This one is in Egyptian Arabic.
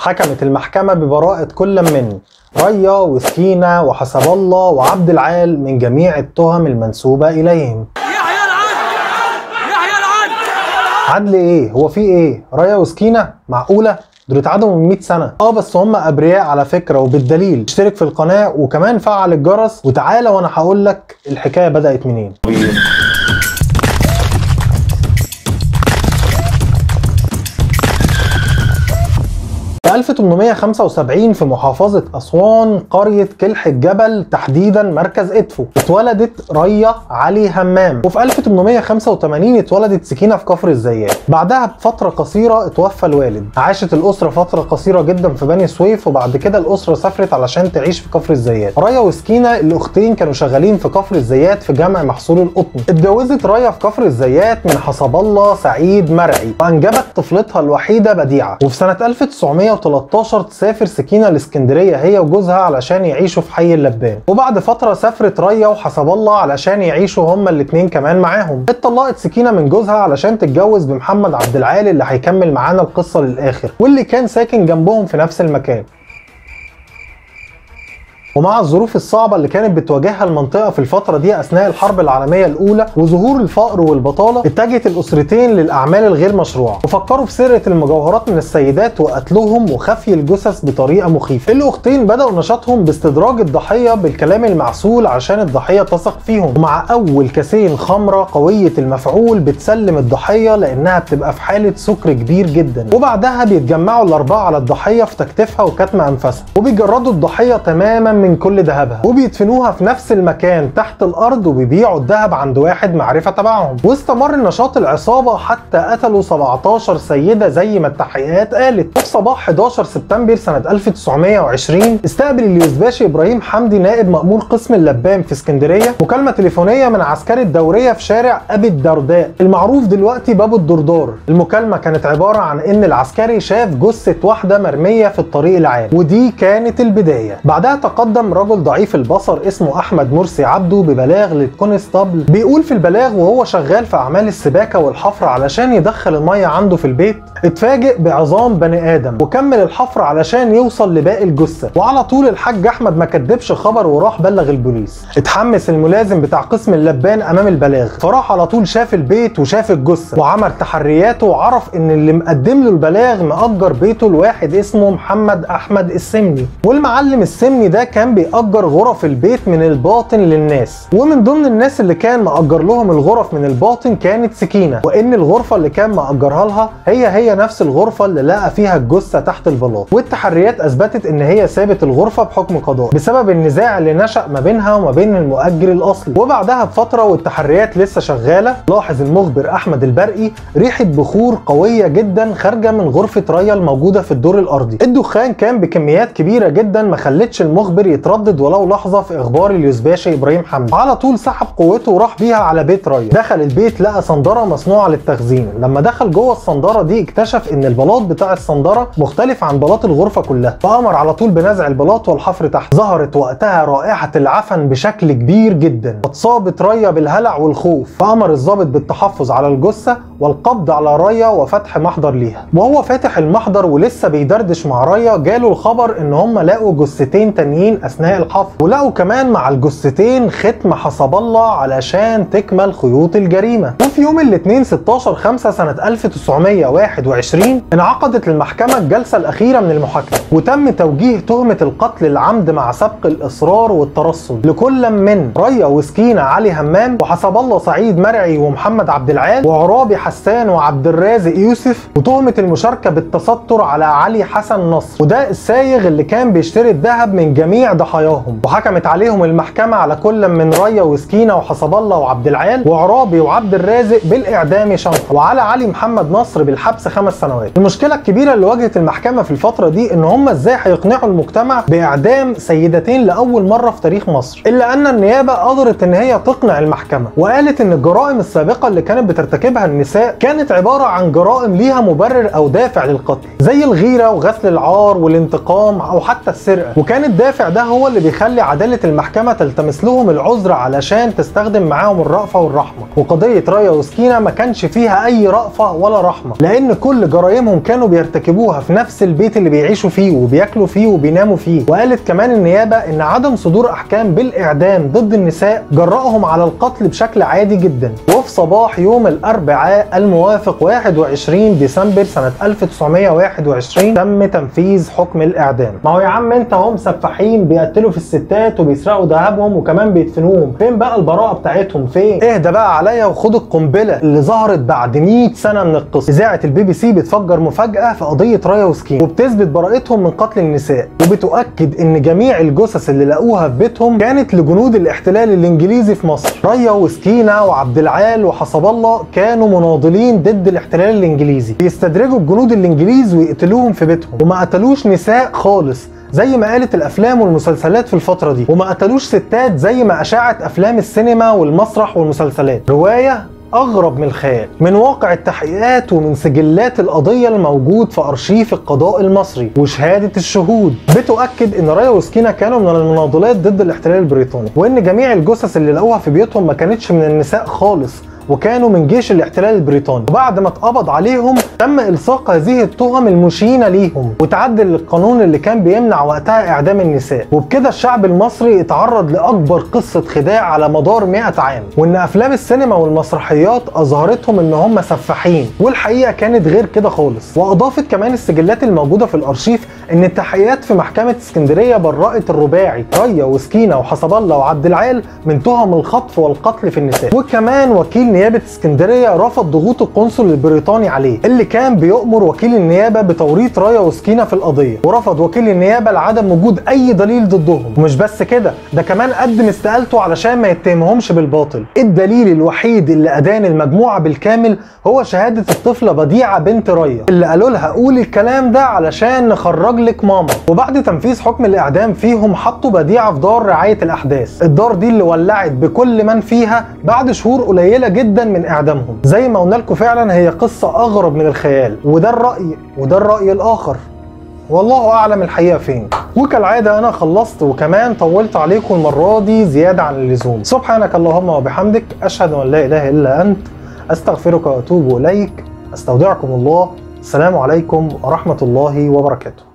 حكمت المحكمة ببراءة كل من ريا وسكينة وحسب الله وعبد العال من جميع التهم المنسوبة إليهم يحيى العدل يحيى العدل عدل ايه هو في ايه ريا وسكينة معقولة دول اتعدموا من 100 سنة اه بس هم ابرياء على فكرة وبالدليل اشترك في القناة وكمان فعل الجرس وتعالى وانا هقول لك الحكاية بدأت منين في 1875 في محافظة أسوان قرية كلح الجبل تحديدا مركز إدفو اتولدت ريا علي همام وفي 1885 اتولدت سكينة في كفر الزيات بعدها بفترة قصيرة اتوفى الوالد عاشت الأسرة فترة قصيرة جدا في بني سويف وبعد كده الأسرة سافرت علشان تعيش في كفر الزيات ريا وسكينة الأختين كانوا شغالين في كفر الزيات في جمع محصول القطن اتجوزت ريا في كفر الزيات من حسب الله سعيد مرعي وأنجبت طفلتها الوحيدة بديعة وفي سنة 1913 تسافر سكينة الاسكندرية هي وجوزها علشان يعيشوا في حي اللبان وبعد فترة سافرت ريا وحسب الله علشان يعيشوا هما الاتنين كمان معاهم اتطلقت سكينة من جوزها علشان تتجوز بمحمد عبد العال اللي هيكمل معانا القصة للآخر واللي كان ساكن جنبهم في نفس المكان ومع الظروف الصعبة اللي كانت بتواجهها المنطقة في الفترة دي أثناء الحرب العالمية الأولى وظهور الفقر والبطالة اتجهت الأسرتين للأعمال الغير مشروعة وفكروا في سرقة المجوهرات من السيدات وقتلهم وخفي الجثث بطريقة مخيفة الأختين بدأوا نشاطهم باستدراج الضحية بالكلام المعسول عشان الضحية تثق فيهم ومع أول كاسين خمرة قوية المفعول بتسلم الضحية لأنها بتبقى في حالة سكر كبير جدا وبعدها بيتجمعوا الأربعة على الضحية في تكتيفها وكتم أنفاسها وبيجردوا الضحية تماما من كل ذهبها وبيدفنوها في نفس المكان تحت الارض وبيبيعوا الذهب عند واحد معرفه تبعهم واستمر نشاط العصابه حتى قتلوا 17 سيده زي ما التحقيقات قالت وفي صباح 11 سبتمبر سنه 1920 استقبل اليوزباشي ابراهيم حمدي نائب مأمور قسم اللبان في اسكندريه مكالمه تليفونيه من عسكري الدوريه في شارع ابي الدرداء المعروف دلوقتي باب الدردار المكالمه كانت عباره عن ان العسكري شاف جثه واحده مرميه في الطريق العام ودي كانت البدايه بعدها تقدم رجل ضعيف البصر اسمه احمد مرسي عبده ببلاغ للكونستابل بيقول في البلاغ وهو شغال في اعمال السباكه والحفر علشان يدخل الميه عنده في البيت اتفاجئ بعظام بني ادم وكمل الحفر علشان يوصل لباقي الجثه وعلى طول الحاج احمد ما كدبش خبر وراح بلغ البوليس اتحمس الملازم بتاع قسم اللبان امام البلاغ فراح على طول شاف البيت وشاف الجثه وعمل تحرياته وعرف ان اللي مقدم له البلاغ مأجر بيته لواحد اسمه محمد احمد السمني والمعلم السمني ده كان بيأجر غرف البيت من الباطن للناس ومن ضمن الناس اللي كان مأجر لهم الغرف من الباطن كانت سكينة وإن الغرفة اللي كان مأجرها لها هي هي نفس الغرفة اللي لقى فيها الجثة تحت البلاط والتحريات أثبتت إن هي سابت الغرفة بحكم قضاء بسبب النزاع اللي نشأ ما بينها وما بين المؤجر الأصلي وبعدها بفترة والتحريات لسه شغالة لاحظ المخبر أحمد البرقي ريحة بخور قوية جدا خارجة من غرفة ريا الموجودة في الدور الأرضي الدخان كان بكميات كبيرة جدا ما خلتش المخبر يتردد ولو لحظه في اخبار اليوزباشي ابراهيم حمدي على طول سحب قوته وراح بيها على بيت ريا دخل البيت لقى صندره مصنوعه للتخزين لما دخل جوه الصندره دي اكتشف ان البلاط بتاع الصندره مختلف عن بلاط الغرفه كلها فامر على طول بنزع البلاط والحفر تحت ظهرت وقتها رائحه العفن بشكل كبير جدا اتصابت ريا بالهلع والخوف فامر الضابط بالتحفظ على الجثه والقبض على ريا وفتح محضر ليها وهو فاتح المحضر ولسه بيدردش مع ريا جاله الخبر ان هم لقوا جثتين تانيين اثناء الحفر ولقوا كمان مع الجثتين ختم حسب الله علشان تكمل خيوط الجريمه وفي يوم الاثنين 16 5 سنه 1921 انعقدت المحكمه الجلسه الاخيره من المحاكمه وتم توجيه تهمه القتل العمد مع سبق الاصرار والترصد لكل من ريا وسكينه علي همام وحسب الله سعيد مرعي ومحمد عبد العال وعرابي حسان وعبد الرازق يوسف وتهمه المشاركه بالتستر على علي حسن نصر وده السايغ اللي كان بيشتري الذهب من جميع ضحاياهم وحكمت عليهم المحكمه على كل من ريا وسكينه وحسب الله وعبد العال وعرابي وعبد الرازق بالاعدام شنقا وعلى علي محمد نصر بالحبس خمس سنوات المشكله الكبيره اللي واجهت المحكمه في الفتره دي ان هم ازاي هيقنعوا المجتمع باعدام سيدتين لاول مره في تاريخ مصر الا ان النيابه قدرت ان هي تقنع المحكمه وقالت ان الجرائم السابقه اللي كانت بترتكبها النساء كانت عباره عن جرائم ليها مبرر او دافع للقتل زي الغيره وغسل العار والانتقام او حتى السرقه وكان الدافع ده ده هو اللي بيخلي عداله المحكمه تلتمس لهم العذر علشان تستخدم معاهم الرأفه والرحمه وقضيه رايا وسكينه ما كانش فيها اي رأفه ولا رحمه لان كل جرائمهم كانوا بيرتكبوها في نفس البيت اللي بيعيشوا فيه وبياكلوا فيه وبيناموا فيه وقالت كمان النيابه ان عدم صدور احكام بالاعدام ضد النساء جرأهم على القتل بشكل عادي جدا وفي صباح يوم الاربعاء الموافق 21 ديسمبر سنه 1921 تم تنفيذ حكم الاعدام ما هو يا عم انت هم سفاحين بيقتلوا في الستات وبيسرقوا ذهبهم وكمان بيدفنوهم فين بقى البراءه بتاعتهم فين اهدى بقى عليا وخد القنبله اللي ظهرت بعد 100 سنه من القصه اذاعه البي بي سي بتفجر مفاجاه في قضيه رايا وسكين وبتثبت براءتهم من قتل النساء وبتؤكد ان جميع الجثث اللي لقوها في بيتهم كانت لجنود الاحتلال الانجليزي في مصر رايا وسكينه وعبد العال وحسب الله كانوا مناضلين ضد الاحتلال الانجليزي بيستدرجوا الجنود الانجليز ويقتلوهم في بيتهم وما قتلوش نساء خالص زي ما قالت الافلام والمسلسلات في الفتره دي وما قتلوش ستات زي ما اشاعت افلام السينما والمسرح والمسلسلات روايه اغرب من الخيال من واقع التحقيقات ومن سجلات القضيه الموجود في ارشيف القضاء المصري وشهاده الشهود بتؤكد ان رايا وسكينه كانوا من المناضلات ضد الاحتلال البريطاني وان جميع الجثث اللي لقوها في بيوتهم ما كانتش من النساء خالص وكانوا من جيش الاحتلال البريطاني وبعد ما اتقبض عليهم تم الصاق هذه التهم المشينه ليهم وتعدل القانون اللي كان بيمنع وقتها اعدام النساء وبكده الشعب المصري اتعرض لاكبر قصه خداع على مدار 100 عام وان افلام السينما والمسرحيات اظهرتهم ان هم سفاحين والحقيقه كانت غير كده خالص واضافت كمان السجلات الموجوده في الارشيف ان التحقيقات في محكمه اسكندريه برأت الرباعي ريا وسكينه وحسب الله وعبد العال من تهم الخطف والقتل في النساء وكمان وكيل نيابه اسكندريه رفض ضغوط القنصل البريطاني عليه اللي كان بيؤمر وكيل النيابه بتوريط رايا وسكينه في القضيه ورفض وكيل النيابه لعدم وجود اي دليل ضدهم ومش بس كده ده كمان قدم استقالته علشان ما يتهمهمش بالباطل الدليل الوحيد اللي ادان المجموعه بالكامل هو شهاده الطفله بديعه بنت رايا اللي قالوا لها قولي الكلام ده علشان نخرج لك ماما وبعد تنفيذ حكم الاعدام فيهم حطوا بديعه في دار رعايه الاحداث الدار دي اللي ولعت بكل من فيها بعد شهور قليله جدا من اعدامهم زي ما قلنا لكم فعلا هي قصه اغرب من الخيال وده الراي وده الراي الاخر والله اعلم الحقيقه فين وكالعاده انا خلصت وكمان طولت عليكم المره دي زياده عن اللزوم سبحانك اللهم وبحمدك اشهد ان لا اله الا انت استغفرك واتوب اليك استودعكم الله السلام عليكم ورحمه الله وبركاته